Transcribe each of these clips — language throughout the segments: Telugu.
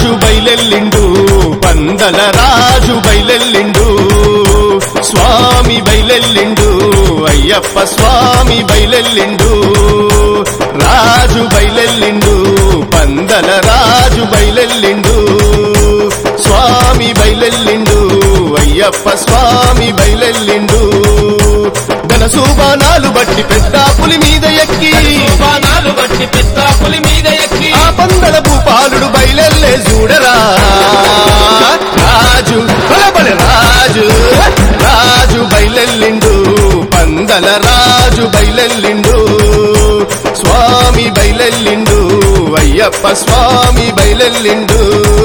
రాజు బయలెల్లిండు పందల రాజు బయలెల్లిండు స్వామి బయలెల్లిండు అయ్యప్ప స్వామి బయలెల్లిండు రాజు బయలెల్లిండు పందల రాజు బయలెల్లిండు స్వామి బయలెల్లిండు అయ్యప్ప స్వామి బయలెల్లిండు ధనసూబానాలు బట్టి పెద్ద పులి మీద ఎక్కి బాణాలు బట్టి పెద్ద పులి మీద ఎక్కి ఆ పందల భూపాలుడు బయలెల్లే చూడరా రాజు బలబల రాజు రాజు బయలెల్లిండు పందల రాజు బయలెల్లిండు స్వామి బయలెల్లిండు అయ్యప్ప స్వామి బయలెల్లిండు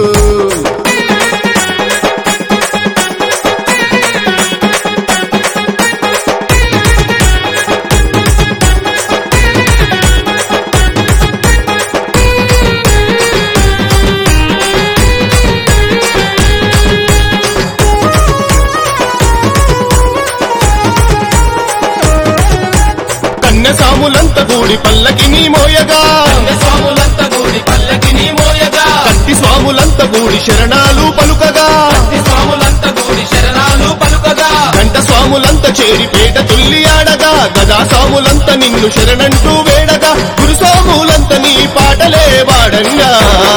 కన్నె సాములంత కూడి పల్లకిని మోయగా స్వాములంత గూడి పల్లకిని మోయగా కత్తి స్వాములంత కూడి శరణాలు పలుకగా భక్తి స్వాములంత గూడి శరణాలు పలుకగా గంట స్వాములంత చేరి పేట తుల్లి ఆడగా గదా స్వాములంత నిన్ను శరణంటూ వేడగా గురు స్వాములంత నీ పాటలే వాడంగా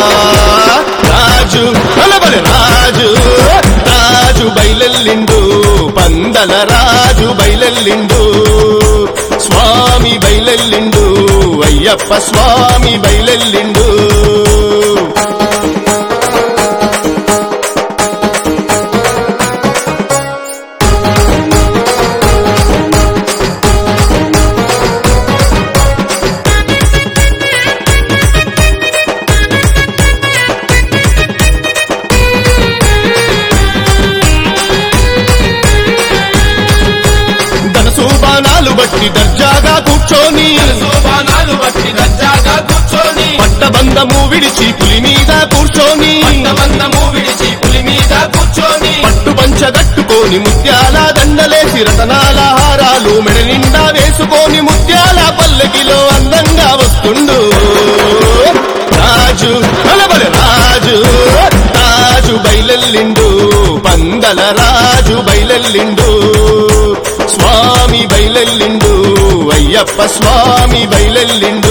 రాజు బలబలి రాజు రాజు బయలెల్లిండు పందల రాజు బయలెల్లిండు స్వామి బయలెల్లిండు అయ్యప్ప స్వామి బయలెల్లిండు ధనసు బాణాలు బట్టి దర్జాగా కూర్చొని బాణాలు బట్టి దర్జాగా కూర్చొని పట్టబంధము విడిచి పులి మీద కూర్చొని బంధము విడిచి పులి మీద కూర్చొని పట్టు పంచగట్టుకొని ముత్యాల దండలేసి రతనాల హారాలు మెడ నిండా వేసుకొని ముత్యాల పల్లకిలో అందంగా వస్తుండు రాజు బలబల రాజు రాజు బయలెల్లిండు పందల రాజు బయలెల్లిండు స్వామి బయలెల్లిండు అయ్యప్ప స్వామి బయలెల్లిండు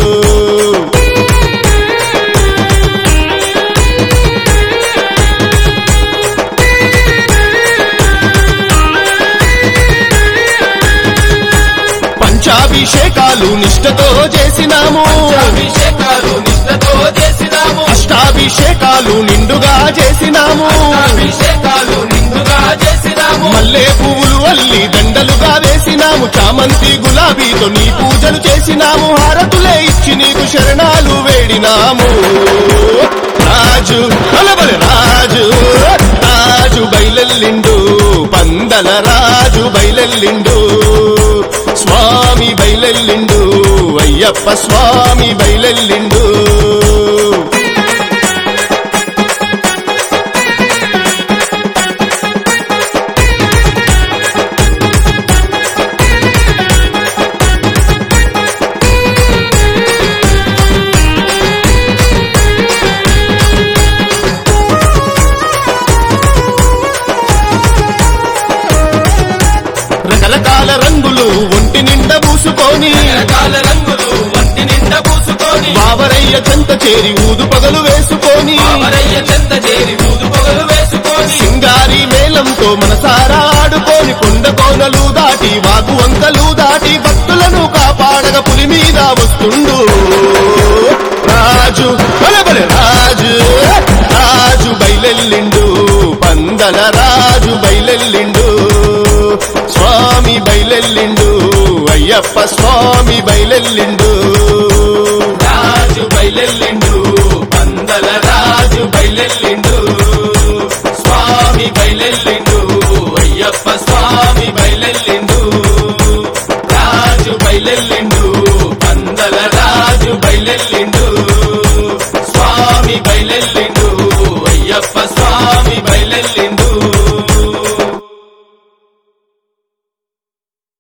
పంచాభిషేకాలు నిష్ఠతో చేసినాము అభిషేకాలు నిష్ఠతో చేసినాము అష్టాభిషేకాలు నిండుగా చేసినాము అభిషేకాలు నిండుగా చేసినాము మల్లె పువ్వులు అల్లి దండలుగా వేసినాము చామంతి గులాబీతో నీ పూజలు చేసినాము హారతులే ఇచ్చి నీకు శరణాలు వేడినాము రాజు బలబల రాజు రాజు బయలెల్లిండు పందల రాజు బయలెల్లిండు స్వామి బయలెల్లిండు అయ్యప్ప స్వామి బయలెల్లిండు రకరకాల రంగులు ఒంటి నిండా పూసుకొని రకాల రంగులు వంటి నిండా పూసుకొని బావరయ్య చెంత చేరి ఊదు పగలు వేసుకొని మామరయ్య చెంత చేరి ఊదు పొగలు వేసుకొని సింగారి మేళంతో మనసారా ఆడుకొని కొండ కోనలు దాటి వాగు వంకలు దాటి భక్తులను కాపాడగ పులి మీద వస్తుండు రాజు బలబల రాజు రాజు బయలెల్లిండు పందల రాజు బయలెల్లిండు స్వామి బయలెల్లిండు అయ్యప్ప స్వామి బయలెల్లిండు రాజు బయలెల్లిండు పందల రాజు బయలెల్లిండు స్వామి బయలెల్లిండు అయ్యప్ప స్వామి బయలెల్లిండు రాజు బయలెల్లిండు పందల రాజు బయలెల్లిండు స్వామి బయలెల్లిండు